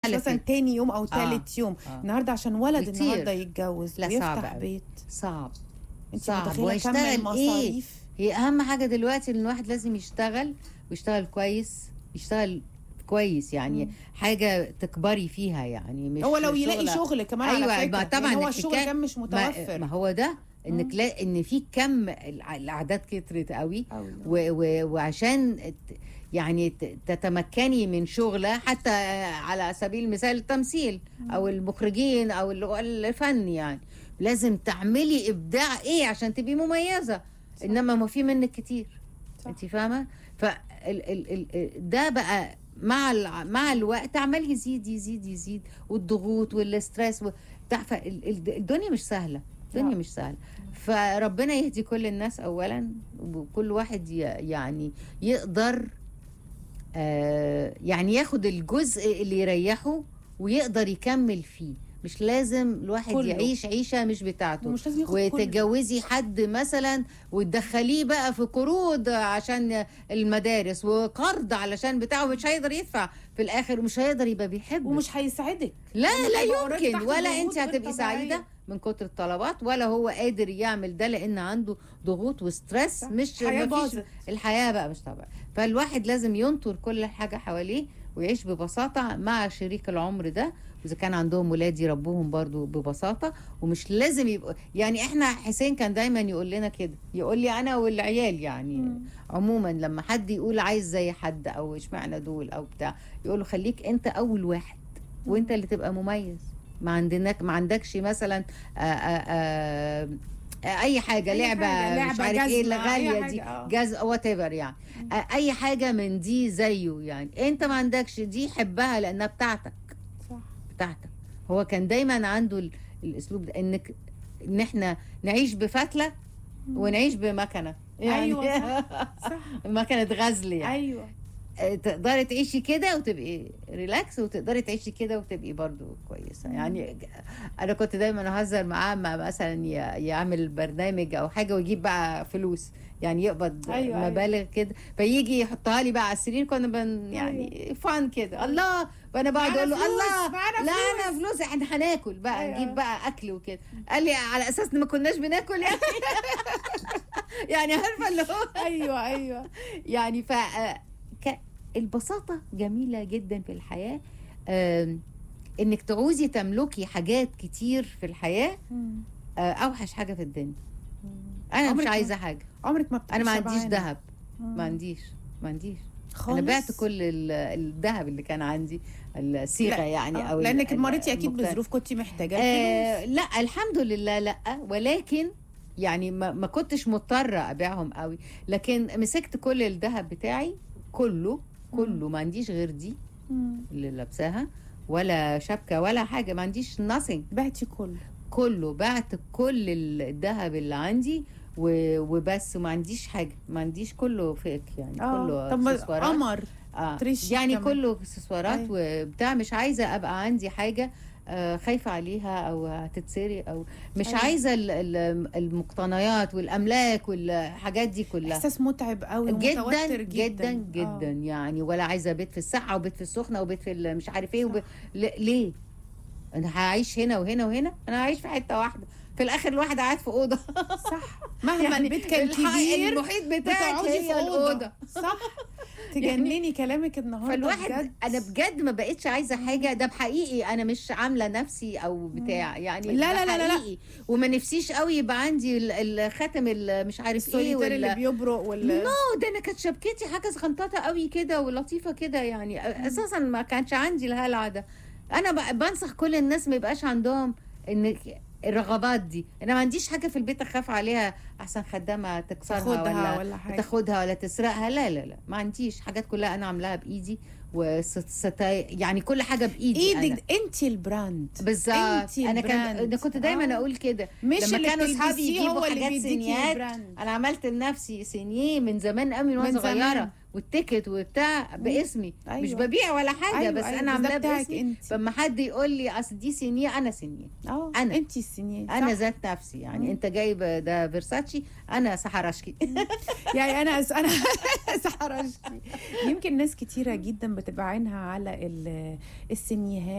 اختلفت. مثلا تاني يوم او آه. تالت يوم آه. النهارده عشان ولد كتير. النهارده يتجوز لا، صعب ويفتح أوي. بيت صعب انت صعب. متخيله كم وهيشتغل إيه؟ المصاريف هي اهم حاجه دلوقتي ان الواحد لازم يشتغل ويشتغل كويس يشتغل كويس يعني مم. حاجه تكبري فيها يعني مش هو لو يلاقي شغلة- شغل كمان أيوة، على فكره ما طبعاً يعني هو الحكاية- الشغل كان مش ما, متوفر ما هو ده انك مم. لا ان في كم الع- الاعداد كترت قوي أوي. و و وعشان ت- يعني ت- تتمكني من شغله حتى على سبيل المثال التمثيل او المخرجين او ال- الفن يعني لازم تعملي ابداع ايه عشان تبقي مميزه انما ما في منك كتير صح. انت فاهمه ف ال ال ال ده بقى مع الع- مع الوقت عمال يزيد يزيد يزيد والضغوط والستريس بتاع فال- ال- الدنيا مش سهله الدنيا لا. مش سهله فربنا يهدي كل الناس اولا وكل واحد ي- يعني يقدر آه يعني ياخد الجزء اللي يريحه ويقدر يكمل فيه مش لازم الواحد كله. يعيش عيشه مش بتاعته ومش لازم ياخد كله. وتتجوزي حد مثلا وتدخليه بقى في قروض عشان المدارس وقرض علشان بتاعه مش هيقدر يدفع في الاخر ومش هيقدر يبقى بيحب ومش هيساعدك لا هيبقى لا already يمكن تحت ولا ضغوط انت غير هتبقي طبيعية. سعيده من كتر الطلبات ولا هو قادر يعمل ده لان عنده ضغوط وستريس صح. مش الحياة مفيش باظت. الحياه بقى مش طبيعي فالواحد لازم ينطر كل حاجه حواليه ويعيش ببساطه مع شريك العمر ده واذا كان عندهم ولاد يربوهم برضو ببساطه ومش لازم يبقوا يعني احنا حسين كان دايما يقول لنا كده يقول لي انا والعيال يعني مم. عموما لما حد يقول عايز زي حد او اشمعنى دول او بتاع يقول له خليك انت اول واحد وانت اللي تبقى مميز ما عندناك ما عندكش مثلا آآ آآ اي حاجه أي لعبه, حاجة، مش لعبة، عارف ايه اللي جزمة، أي غاليه حاجة، دي آه. جاز وات ايفر يعني آه، اي حاجه من دي زيه يعني انت ما عندكش دي حبها لانها بتاعتك صح بتاعتك هو كان دايما عنده ال- الاسلوب ده انك ان احنا نعيش بفتله ونعيش بمكنه يعني أيوة، صح. مكنه غزل يعني ايوه آه، تقدري تعيشي كده وتبقي ريلاكس وتقدري تعيشي كده وتبقي برضو كويسه يعني انا كنت دايما اهزر معاه ما مثلا ي- يعمل برنامج او حاجه ويجيب بقى فلوس يعني يقبض أيوة، أيوة. مبالغ كده فيجي يحطها لي بقى على السرير كنا بن يعني فان كده الله وانا بقعد معانا اقول له فلوس، الله معانا لا انا فلوس احنا هناكل بقى أيوة. نجيب بقى اكل وكده قال لي على اساس ان ما كناش بناكل يعني يعني عارفه اللي هو ايوه ايوه يعني ف ك- البساطة جميلة جدا في الحياة آم، انك تعوزي تملكي حاجات كتير في الحياة آه، اوحش حاجة في الدنيا انا عمرك مش ما- عايزة حاجة عمرك ما بتبقي انا ما عنديش شبعانة. ذهب مم. ما عنديش ما عنديش خالص انا بعت كل ال- الذهب اللي كان عندي الصيغة لا، يعني آه، او ال- لانك ال- مريتي اكيد المقتنع. بظروف كنت محتاجه آه الفلوس. لا الحمد لله لا ولكن يعني ما, ما كنتش مضطرة أبيعهم قوي لكن مسكت كل الذهب بتاعي كله كله ما عنديش غير دي مم. اللي لابساها ولا شبكة ولا حاجة ما عنديش nothing بعتي كله كله بعت كل الذهب اللي عندي و- وبس ما عنديش حاجة ما عنديش كله فيك يعني اه كله طب ما اكسسوارات قمر آه. تريشي يعني كمان. كله اكسسوارات أيوة. وبتاع مش عايزه ابقى عندي حاجه آه، خايفه عليها او هتتسرق او مش أيوة. عايزه ال- ال- المقتنيات والاملاك والحاجات دي كلها احساس متعب قوي جدا ومتوتر جدا جدا جدا آه. يعني ولا عايزه بيت في السقعه وبيت في السخنه وبيت في ال- مش عارف ايه وب... ل- ليه انا هعيش هنا وهنا وهنا انا هعيش في حته واحده في الاخر الواحد قاعد في اوضه صح مهما البيت كان الح- كبير المحيط بتاعك بتقعدي في هي اوضه الاوضه صح تجنني كلامك النهارده فالواحد بجد. انا بجد ما بقتش عايزه حاجه ده بحقيقي انا مش عامله نفسي او بتاع يعني لا، لا، لا، لا، لا. بحقيقي. وما نفسيش قوي يبقى عندي ال- الخاتم ال- مش عارف ايه السوليتير اللي ولا بيبرق وال نو ده انا كانت شبكتي حاجه صغنططه قوي كده ولطيفه كده يعني اساسا ما كانش عندي الهلع ده انا ب- بنصح كل الناس ما يبقاش عندهم ان الرغبات دي انا ما عنديش حاجه في البيت اخاف عليها احسن خدامه تكسرها تاخدها ولا ولا حاجه تاخدها ولا تسرقها لا لا لا ما عنديش حاجات كلها انا عاملاها بايدي وستاي يعني كل حاجه بايدي أنا. ايدك انت البراند بالظبط انتي انا كان البراند. انا كنت دايما آه. اقول كده مش لما اللي كانوا اصحابي بتلبسيه يجيبوا هو اللي حاجات بيديكي سينيات براند. انا عملت لنفسي سينيه من زمان قوي من وانا من زمان. صغيره والتيكت وبتاع باسمي أيوة. مش ببيع ولا حاجه أيوة، بس أيوة، انا بس ده عاملاه بتاعك باسمي انت فلما حد يقول لي اصل دي سينيه انا سينيه اه أنا. انت السنين انا صح. ذات نفسي يعني مم. انت جايب ده فيرساتشي انا سحرشكي يعني انا انا سحرشتي يمكن ناس كتيره جدا بتبقى عينها على ال- السينيهات